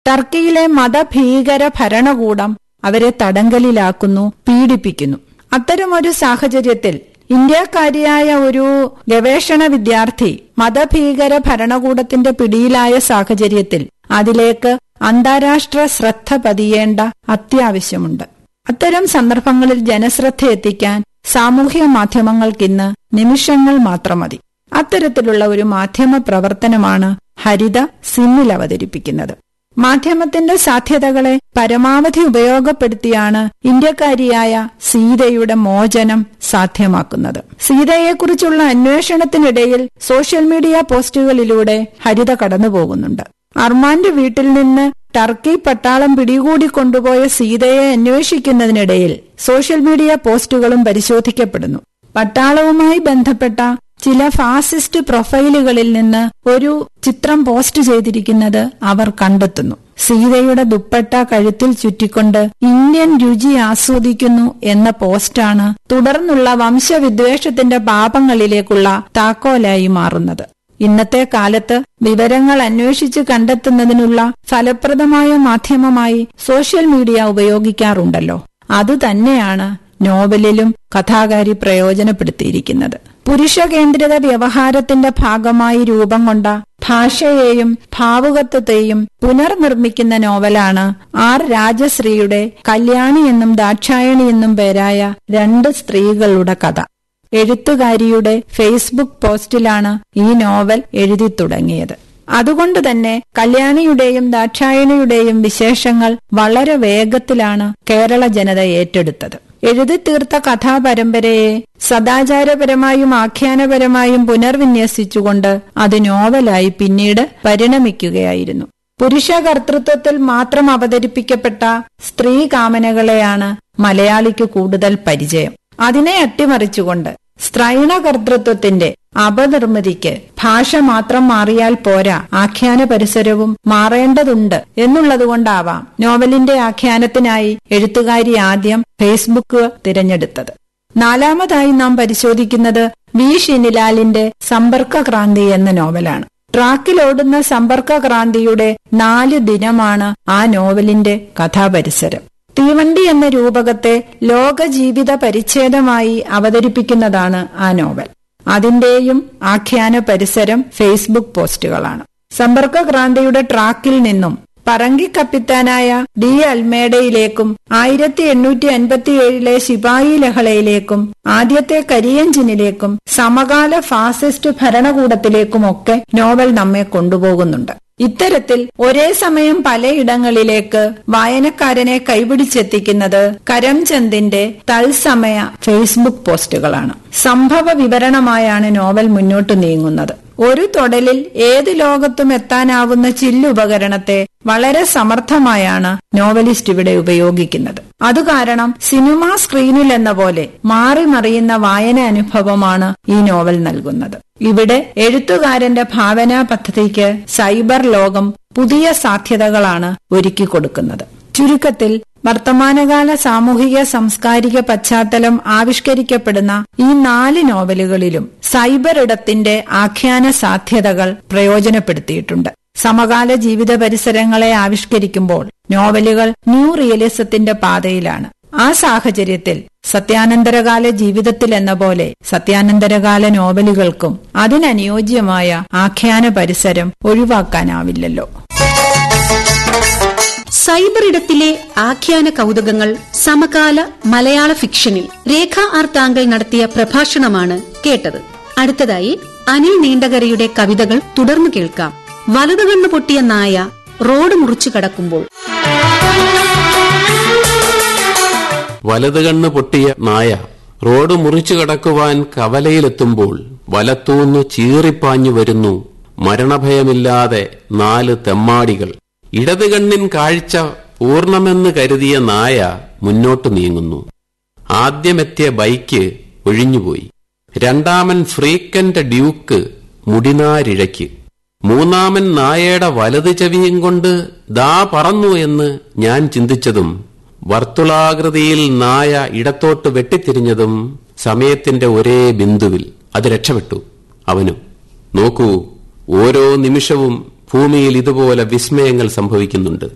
ടർക്കിയിലെ മതഭീകര ഭരണകൂടം അവരെ തടങ്കലിലാക്കുന്നു പീഡിപ്പിക്കുന്നു അത്തരമൊരു സാഹചര്യത്തിൽ ഇന്ത്യക്കാരിയായ ഒരു ഗവേഷണ വിദ്യാർത്ഥി മതഭീകര ഭരണകൂടത്തിന്റെ പിടിയിലായ സാഹചര്യത്തിൽ അതിലേക്ക് അന്താരാഷ്ട്ര ശ്രദ്ധ പതിയേണ്ട അത്യാവശ്യമുണ്ട് അത്തരം സന്ദർഭങ്ങളിൽ ജനശ്രദ്ധ എത്തിക്കാൻ സാമൂഹ്യ മാധ്യമങ്ങൾക്കിന്ന് നിമിഷങ്ങൾ മാത്രം മതി അത്തരത്തിലുള്ള ഒരു മാധ്യമ പ്രവർത്തനമാണ് ഹരിത സിമ്മിൽ അവതരിപ്പിക്കുന്നത് മാധ്യമത്തിന്റെ സാധ്യതകളെ പരമാവധി ഉപയോഗപ്പെടുത്തിയാണ് ഇന്ത്യക്കാരിയായ സീതയുടെ മോചനം സാധ്യമാക്കുന്നത് സീതയെക്കുറിച്ചുള്ള അന്വേഷണത്തിനിടയിൽ സോഷ്യൽ മീഡിയ പോസ്റ്റുകളിലൂടെ ഹരിത കടന്നുപോകുന്നുണ്ട് അർമാന്റെ വീട്ടിൽ നിന്ന് ടർക്കി പട്ടാളം പിടികൂടി കൊണ്ടുപോയ സീതയെ അന്വേഷിക്കുന്നതിനിടയിൽ സോഷ്യൽ മീഡിയ പോസ്റ്റുകളും പരിശോധിക്കപ്പെടുന്നു പട്ടാളവുമായി ബന്ധപ്പെട്ട ചില ഫാസിസ്റ്റ് പ്രൊഫൈലുകളിൽ നിന്ന് ഒരു ചിത്രം പോസ്റ്റ് ചെയ്തിരിക്കുന്നത് അവർ കണ്ടെത്തുന്നു സീതയുടെ ദുപ്പട്ട കഴുത്തിൽ ചുറ്റിക്കൊണ്ട് ഇന്ത്യൻ രുചി ആസ്വദിക്കുന്നു എന്ന പോസ്റ്റാണ് തുടർന്നുള്ള വംശവിദ്വേഷത്തിന്റെ പാപങ്ങളിലേക്കുള്ള താക്കോലായി മാറുന്നത് ഇന്നത്തെ കാലത്ത് വിവരങ്ങൾ അന്വേഷിച്ച് കണ്ടെത്തുന്നതിനുള്ള ഫലപ്രദമായ മാധ്യമമായി സോഷ്യൽ മീഡിയ ഉപയോഗിക്കാറുണ്ടല്ലോ അതുതന്നെയാണ് നോവലിലും കഥാകാരി പ്രയോജനപ്പെടുത്തിയിരിക്കുന്നത് പുരുഷ കേന്ദ്രിത വ്യവഹാരത്തിന്റെ ഭാഗമായി രൂപം കൊണ്ട ഭാഷയെയും ഭാവുകത്വത്തെയും പുനർനിർമ്മിക്കുന്ന നോവലാണ് ആർ രാജശ്രീയുടെ കല്യാണി എന്നും ദാക്ഷായണി എന്നും പേരായ രണ്ട് സ്ത്രീകളുടെ കഥ എഴുത്തുകാരിയുടെ ഫേസ്ബുക്ക് പോസ്റ്റിലാണ് ഈ നോവൽ എഴുതി തുടങ്ങിയത് അതുകൊണ്ട് തന്നെ കല്യാണിയുടെയും ദാക്ഷായണിയുടെയും വിശേഷങ്ങൾ വളരെ വേഗത്തിലാണ് കേരള ജനത ഏറ്റെടുത്തത് എഴുതി തീർത്ത കഥാപരമ്പരയെ സദാചാരപരമായും ആഖ്യാനപരമായും പുനർവിന്യസിച്ചുകൊണ്ട് അത് നോവലായി പിന്നീട് പരിണമിക്കുകയായിരുന്നു പുരുഷ കർത്തൃത്വത്തിൽ മാത്രം അവതരിപ്പിക്കപ്പെട്ട സ്ത്രീ കാമനകളെയാണ് മലയാളിക്ക് കൂടുതൽ പരിചയം അതിനെ അട്ടിമറിച്ചുകൊണ്ട് സ്ത്രൈണ കർത്തൃത്വത്തിന്റെ അപനിർമ്മിതിക്ക് ഭാഷ മാത്രം മാറിയാൽ പോരാ ആഖ്യാന പരിസരവും മാറേണ്ടതുണ്ട് എന്നുള്ളതുകൊണ്ടാവാം നോവലിന്റെ ആഖ്യാനത്തിനായി എഴുത്തുകാരി ആദ്യം ഫേസ്ബുക്ക് തിരഞ്ഞെടുത്തത് നാലാമതായി നാം പരിശോധിക്കുന്നത് വി ഷിനിലാലിന്റെ സമ്പർക്ക ക്രാന്തി എന്ന നോവലാണ് ട്രാക്കിലോടുന്ന സമ്പർക്ക ക്രാന്തിയുടെ നാല് ദിനമാണ് ആ നോവലിന്റെ കഥാപരിസരം തീവണ്ടി എന്ന രൂപകത്തെ ലോക ജീവിത പരിച്ഛേദമായി അവതരിപ്പിക്കുന്നതാണ് ആ നോവൽ അതിന്റെയും ആഖ്യാന പരിസരം ഫേസ്ബുക്ക് പോസ്റ്റുകളാണ് സമ്പർക്ക ക്രാന്തിയുടെ ട്രാക്കിൽ നിന്നും പറങ്കി കപ്പിത്താനായ ഡി അൽമേഡയിലേക്കും ആയിരത്തി എണ്ണൂറ്റി അൻപത്തിയേഴിലെ ശിപായി ലഹളയിലേക്കും ആദ്യത്തെ കരിയഞ്ചിനിലേക്കും സമകാല ഫാസിസ്റ്റ് ഭരണകൂടത്തിലേക്കുമൊക്കെ നോവൽ നമ്മെ കൊണ്ടുപോകുന്നുണ്ട് ഇത്തരത്തിൽ ഒരേ സമയം പലയിടങ്ങളിലേക്ക് വായനക്കാരനെ കൈപിടിച്ചെത്തിക്കുന്നത് കരംചന്ദിന്റെ തത്സമയ ഫേസ്ബുക്ക് പോസ്റ്റുകളാണ് സംഭവ വിവരണമായാണ് നോവൽ മുന്നോട്ട് നീങ്ങുന്നത് ഒരു തൊടലിൽ ഏത് ലോകത്തും എത്താനാവുന്ന ചില്ലുപകരണത്തെ വളരെ സമർത്ഥമായാണ് നോവലിസ്റ്റ് ഇവിടെ ഉപയോഗിക്കുന്നത് അതുകാരണം സിനിമാ സ്ക്രീനിൽ എന്ന പോലെ മാറി മറിയുന്ന വായന അനുഭവമാണ് ഈ നോവൽ നൽകുന്നത് ഇവിടെ എഴുത്തുകാരന്റെ ഭാവനാ പദ്ധതിക്ക് സൈബർ ലോകം പുതിയ സാധ്യതകളാണ് ഒരുക്കി കൊടുക്കുന്നത് ചുരുക്കത്തിൽ വർത്തമാനകാല സാമൂഹിക സാംസ്കാരിക പശ്ചാത്തലം ആവിഷ്കരിക്കപ്പെടുന്ന ഈ നാല് നോവലുകളിലും സൈബർ ഇടത്തിന്റെ ആഖ്യാന സാധ്യതകൾ പ്രയോജനപ്പെടുത്തിയിട്ടുണ്ട് സമകാല ജീവിത പരിസരങ്ങളെ ആവിഷ്കരിക്കുമ്പോൾ നോവലുകൾ ന്യൂ റിയലിസത്തിന്റെ പാതയിലാണ് ആ സാഹചര്യത്തിൽ സത്യാനന്തരകാല ജീവിതത്തിൽ എന്ന പോലെ സത്യാനന്തരകാല നോവലുകൾക്കും അതിനനുയോജ്യമായ ആഖ്യാന പരിസരം ഒഴിവാക്കാനാവില്ലല്ലോ സൈബർ ഇടത്തിലെ ആഖ്യാന കൗതുകങ്ങൾ സമകാല മലയാള ഫിക്ഷനിൽ രേഖ ആർ താങ്കൾ നടത്തിയ പ്രഭാഷണമാണ് കേട്ടത് അടുത്തതായി അനിൽ നീണ്ടകരയുടെ കവിതകൾ തുടർന്നു കേൾക്കാം വലതുകണ്ണ് പൊട്ടിയ നായ റോഡ് മുറിച്ചു കടക്കുമ്പോൾ വലത് കണ്ണ് പൊട്ടിയ നായ റോഡ് മുറിച്ചു കടക്കുവാൻ കവലയിലെത്തുമ്പോൾ വലത്തൂന്നു ചീറിപ്പാഞ്ഞു വരുന്നു മരണഭയമില്ലാതെ നാല് തെമ്മാടികൾ ഇടത് കണ്ണിൻ കാഴ്ച പൂർണ്ണമെന്ന് കരുതിയ നായ മുന്നോട്ടു നീങ്ങുന്നു ആദ്യമെത്തിയ ബൈക്ക് ഒഴിഞ്ഞുപോയി രണ്ടാമൻ ഫ്രീക്കന്റ് ഡ്യൂക്ക് മുടിനാരിഴയ്ക്ക് മൂന്നാമൻ നായയുടെ വലത് ചെവിയും കൊണ്ട് ദാ പറന്നു എന്ന് ഞാൻ ചിന്തിച്ചതും വർത്തുളാകൃതിയിൽ നായ ഇടത്തോട്ട് വെട്ടിത്തിരിഞ്ഞതും സമയത്തിന്റെ ഒരേ ബിന്ദുവിൽ അത് രക്ഷപ്പെട്ടു അവനും നോക്കൂ ഓരോ നിമിഷവും ഭൂമിയിൽ ഇതുപോലെ വിസ്മയങ്ങൾ സംഭവിക്കുന്നുണ്ട്